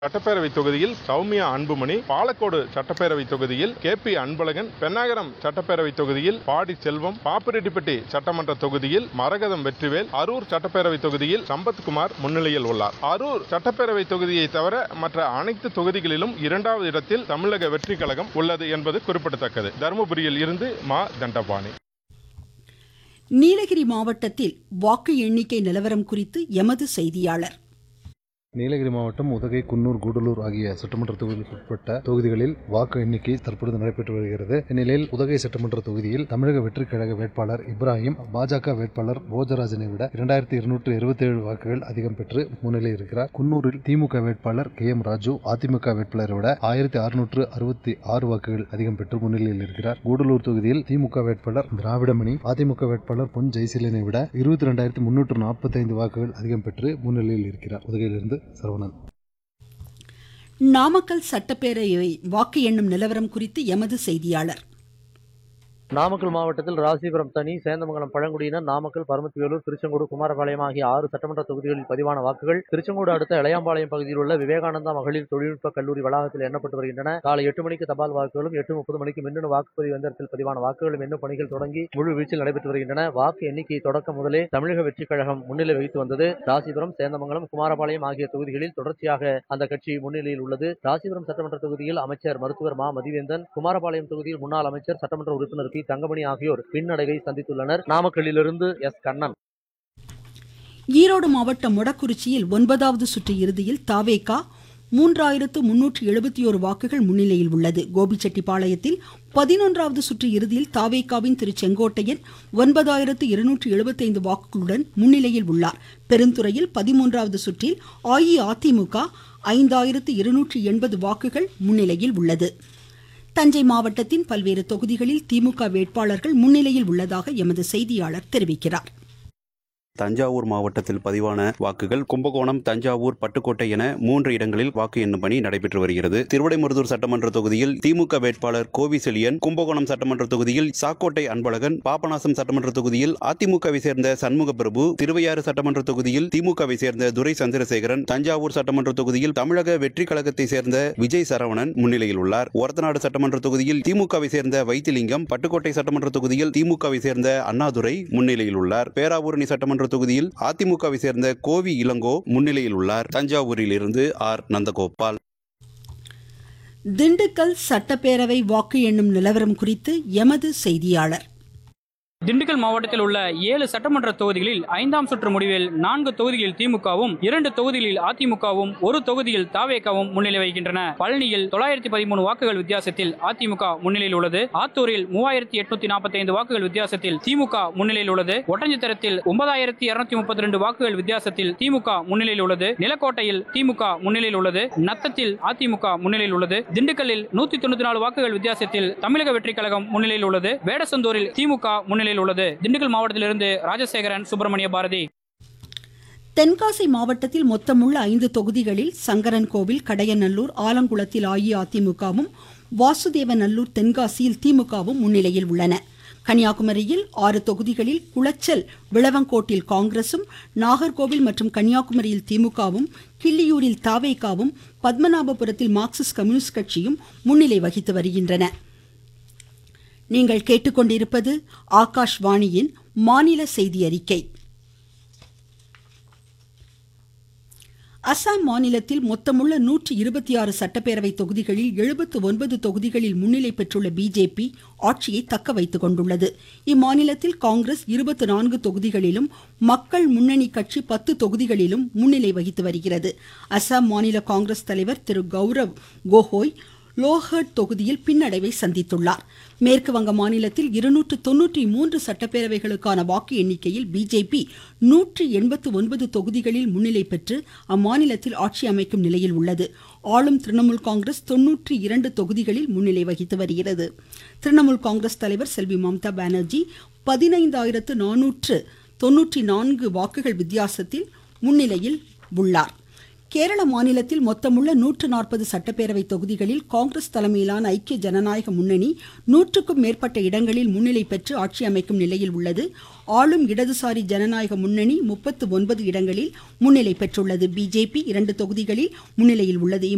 சட்டப்பேரவை தொகுதியில் சௌமியா அன்புமணி பாலக்கோடு சட்டப்பேரவை தொகுதியில் கே பி அன்பழகன் பென்னாகரம் சட்டப்பேரவை தொகுதியில் பாடி செல்வம் பாப்பிரெட்டிப்பட்டி சட்டமன்ற தொகுதியில் மரகதம் வெற்றிவேல் அரூர் சட்டப்பேரவை தொகுதியில் சம்பத்குமார் முன்னிலையில் உள்ளார் அரூர் சட்டப்பேரவை தொகுதியை தவிர மற்ற அனைத்து தொகுதிகளிலும் இரண்டாவது இடத்தில் தமிழக வெற்றி கழகம் உள்ளது என்பது குறிப்பிடத்தக்கது தருமபுரியில் இருந்து மா தண்டபாணி நீலகிரி மாவட்டத்தில் வாக்கு எண்ணிக்கை நிலவரம் குறித்து எமது செய்தியாளர் நீலகிரி மாவட்டம் உதகை குன்னூர் கூடலூர் ஆகிய சட்டமன்ற தொகுதிகளுக்கு உட்பட்ட தொகுதிகளில் வாக்கு எண்ணிக்கை தற்பொழுது நடைபெற்று வருகிறது இந்நிலையில் உதகை சட்டமன்ற தொகுதியில் தமிழக வெற்றிக் கழக வேட்பாளர் இப்ராஹிம் பாஜக வேட்பாளர் போஜராஜனை விட இரண்டாயிரத்தி இருநூற்று இருபத்தி ஏழு வாக்குகள் அதிகம் பெற்று முன்னிலை இருக்கிறார் குன்னூரில் திமுக வேட்பாளர் கே எம் ராஜு அதிமுக வேட்பாளரை விட ஆயிரத்தி அறுநூற்று அறுபத்தி ஆறு வாக்குகள் அதிகம் பெற்று முன்னிலையில் இருக்கிறார் கூடலூர் தொகுதியில் திமுக வேட்பாளர் திராவிடமணி அதிமுக வேட்பாளர் பொன் ஜெயசீலனை விட இருபத்தி ரெண்டாயிரத்தி முன்னூற்று நாற்பத்தி ஐந்து வாக்குகள் அதிகம் பெற்று முன்னிலையில் இருக்கிறார் உதகையிலிருந்து சரவணன் நாமக்கல் சட்டப்பேரவை வாக்கு எண்ணும் நிலவரம் குறித்து எமது செய்தியாளர் நாமக்கல் மாவட்டத்தில் ராசிபுரம் தனி சேந்தமங்கலம் பழங்குடியினர் நாமக்கல் பரமத்திவேலூர் திருச்செங்கோடு குமாரபாளையம் ஆகிய ஆறு சட்டமன்ற தொகுதிகளில் பதிவான வாக்குகள் திருச்செங்கோடு அடுத்த இளையாம்பாளையம் பகுதியில் உள்ள விவேகானந்தா மகளிர் தொழில்நுட்ப கல்லூரி வளாகத்தில் எண்ணப்பட்டு வருகின்றன காலை எட்டு மணிக்கு தபால் வாக்குகளும் எட்டு முப்பது மணிக்கு மின்னணு வாக்குப்பதிவு எந்திரத்தில் பதிவான வாக்குகளும் எண்ணும் பணிகள் தொடங்கி முழு வீச்சில் நடைபெற்று வருகின்றன வாக்கு எண்ணிக்கை தொடக்கம் முதலே தமிழக வெற்றிக் கழகம் முன்னிலை வகித்து வந்தது ராசிபுரம் சேந்தமங்கலம் குமாரபாளையம் ஆகிய தொகுதிகளில் தொடர்ச்சியாக அந்த கட்சி முன்னிலையில் உள்ளது ராசிபுரம் சட்டமன்ற தொகுதியில் அமைச்சர் மருத்துவர் மா மதிவேந்தன் குமாரபாளையம் தொகுதியில் முன்னாள் அமைச்சர் சட்டமன்ற உறுப்பினர் பி தங்கமணி ஆகியோர் பின்னடைவை சந்தித்துள்ளனர் நாமக்கல்லிலிருந்து எஸ் கண்ணன் ஈரோடு மாவட்டம் மொடக்குறிச்சியில் ஒன்பதாவது சுற்று இறுதியில் தாவேகா மூன்றாயிரத்து முன்னூற்று எழுபத்தி ஒரு வாக்குகள் முன்னிலையில் உள்ளது கோபிச்செட்டிப்பாளையத்தில் பதினொன்றாவது சுற்று இறுதியில் தாவேகாவின் திரு செங்கோட்டையன் ஒன்பதாயிரத்து இருநூற்று எழுபத்தைந்து வாக்குகளுடன் முன்னிலையில் உள்ளார் பெருந்துறையில் பதிமூன்றாவது சுற்றில் அஇஅதிமுக ஐந்தாயிரத்து இருநூற்று எண்பது வாக்குகள் முன்னிலையில் உள்ளது தஞ்சை மாவட்டத்தின் பல்வேறு தொகுதிகளில் திமுக வேட்பாளர்கள் முன்னிலையில் உள்ளதாக எமது செய்தியாளர் தெரிவிக்கிறார் தஞ்சாவூர் மாவட்டத்தில் பதிவான வாக்குகள் கும்பகோணம் தஞ்சாவூர் பட்டுக்கோட்டை என மூன்று இடங்களில் வாக்கு எண்ணும் பணி நடைபெற்று வருகிறது திருவிடைமருதூர் சட்டமன்ற தொகுதியில் திமுக வேட்பாளர் கோவி செழியன் கும்பகோணம் சட்டமன்ற தொகுதியில் சாக்கோட்டை அன்பழகன் பாபநாசம் சட்டமன்ற தொகுதியில் அதிமுகவை சேர்ந்த சண்முக பிரபு திருவையாறு சட்டமன்ற தொகுதியில் திமுகவை சேர்ந்த துரை சந்திரசேகரன் தஞ்சாவூர் சட்டமன்ற தொகுதியில் தமிழக வெற்றி கழகத்தை சேர்ந்த விஜய் சரவணன் முன்னிலையில் உள்ளார் ஒரத்தநாடு சட்டமன்ற தொகுதியில் திமுகவை சேர்ந்த வைத்திலிங்கம் பட்டுக்கோட்டை சட்டமன்ற தொகுதியில் திமுகவை சேர்ந்த அண்ணாதுரை முன்னிலையில் உள்ளார் பேராவூரணி சட்டமன்ற தொகுதியில் அதிமுகவை சேர்ந்த கோவி இளங்கோ முன்னிலையில் உள்ளார் தஞ்சாவூரில் இருந்து ஆர் நந்தகோபால் திண்டுக்கல் சட்டப்பேரவை வாக்கு எண்ணும் நிலவரம் குறித்து எமது செய்தியாளர் திண்டுக்கல் மாவட்டத்தில் உள்ள ஏழு சட்டமன்ற தொகுதிகளில் ஐந்தாம் சுற்று முடிவில் நான்கு தொகுதிகளில் திமுகவும் இரண்டு தொகுதிகளில் அதிமுகவும் ஒரு தொகுதியில் தாவேகாவும் முன்னிலை வகிக்கின்றன பழனியில் தொள்ளாயிரத்தி பதிமூணு வாக்குகள் வித்தியாசத்தில் அதிமுக முன்னிலையில் உள்ளது ஆத்தூரில் மூவாயிரத்தி எட்நூத்தி நாற்பத்தி ஐந்து வாக்குகள் வித்தியாசத்தில் திமுக முன்னிலையில் உள்ளது ஒட்டஞ்சத்திரத்தில் ஒன்பதாயிரத்தி இருநூத்தி முப்பத்தி ரெண்டு வாக்குகள் வித்தியாசத்தில் திமுக முன்னிலையில் உள்ளது நிலக்கோட்டையில் திமுக முன்னிலையில் உள்ளது நத்தத்தில் அதிமுக முன்னிலையில் உள்ளது திண்டுக்கல்லில் நூத்தி தொண்ணூத்தி நாலு வாக்குகள் வித்தியாசத்தில் தமிழக வெற்றிக் கழகம் முன்னிலையில் உள்ளது வேடசந்தூரில் திமுக முன்னிலையில் உள்ளது திண்டுக்கல் மாவட்டத்திலிருந்து ராஜசேகரன் சுப்பிரமணிய பாரதி தென்காசி மாவட்டத்தில் மொத்தமுள்ள ஐந்து தொகுதிகளில் சங்கரன்கோவில் கடையநல்லூர் ஆலங்குளத்தில் அஇஅதிமுகவும் வாசுதேவநல்லூர் தென்காசியில் திமுகவும் முன்னிலையில் உள்ளன கன்னியாகுமரியில் ஆறு தொகுதிகளில் குளச்சல் விளவங்கோட்டில் காங்கிரசும் நாகர்கோவில் மற்றும் கன்னியாகுமரியில் திமுகவும் கிள்ளியூரில் தாவேகாவும் பத்மநாபபுரத்தில் மார்க்சிஸ்ட் கம்யூனிஸ்ட் கட்சியும் முன்னிலை வகித்து வருகின்றன நீங்கள் கேட்டுக்கொண்டிருப்பது ஆகாஷ்வாணியின் மாநில செய்தி அறிக்கை அசாம் மாநிலத்தில் மொத்தமுள்ள நூற்றி இருபத்தி ஆறு சட்டப்பேரவை தொகுதிகளில் எழுபத்து ஒன்பது தொகுதிகளில் முன்னிலை பெற்றுள்ள பிஜேபி ஆட்சியை தக்க வைத்துக் கொண்டுள்ளது இம்மாநிலத்தில் காங்கிரஸ் இருபத்தி நான்கு தொகுதிகளிலும் மக்கள் முன்னணி கட்சி பத்து தொகுதிகளிலும் முன்னிலை வகித்து வருகிறது அசாம் மாநில காங்கிரஸ் தலைவர் திரு கௌரவ் கோகோய் லோஹர்ட் தொகுதியில் பின்னடைவை சந்தித்துள்ளார் மேற்கு வங்க மாநிலத்தில் இருநூற்று தொன்னூற்றி மூன்று சட்டப்பேரவைகளுக்கான வாக்கு எண்ணிக்கையில் பிஜேபி நூற்றி எண்பத்து ஒன்பது தொகுதிகளில் முன்னிலை பெற்று அம்மாநிலத்தில் ஆட்சி அமைக்கும் நிலையில் உள்ளது ஆளும் திரிணாமுல் காங்கிரஸ் தொன்னூற்றி இரண்டு தொகுதிகளில் முன்னிலை வகித்து வருகிறது திரிணாமுல் காங்கிரஸ் தலைவர் செல்வி மம்தா பானர்ஜி பதினைந்தாயிரத்து நானூற்று தொன்னூற்றி நான்கு வாக்குகள் வித்தியாசத்தில் முன்னிலையில் உள்ளார் கேரள மாநிலத்தில் மொத்தமுள்ள நூற்று நாற்பது சட்டப்பேரவை தொகுதிகளில் காங்கிரஸ் தலைமையிலான ஐக்கிய ஜனநாயக முன்னணி நூற்றுக்கும் மேற்பட்ட இடங்களில் முன்னிலை பெற்று ஆட்சி அமைக்கும் நிலையில் உள்ளது ஆளும் இடதுசாரி ஜனநாயக முன்னணி முப்பத்து ஒன்பது இடங்களில் முன்னிலை பெற்றுள்ளது பிஜேபி இரண்டு தொகுதிகளில் முன்னிலையில் உள்ளது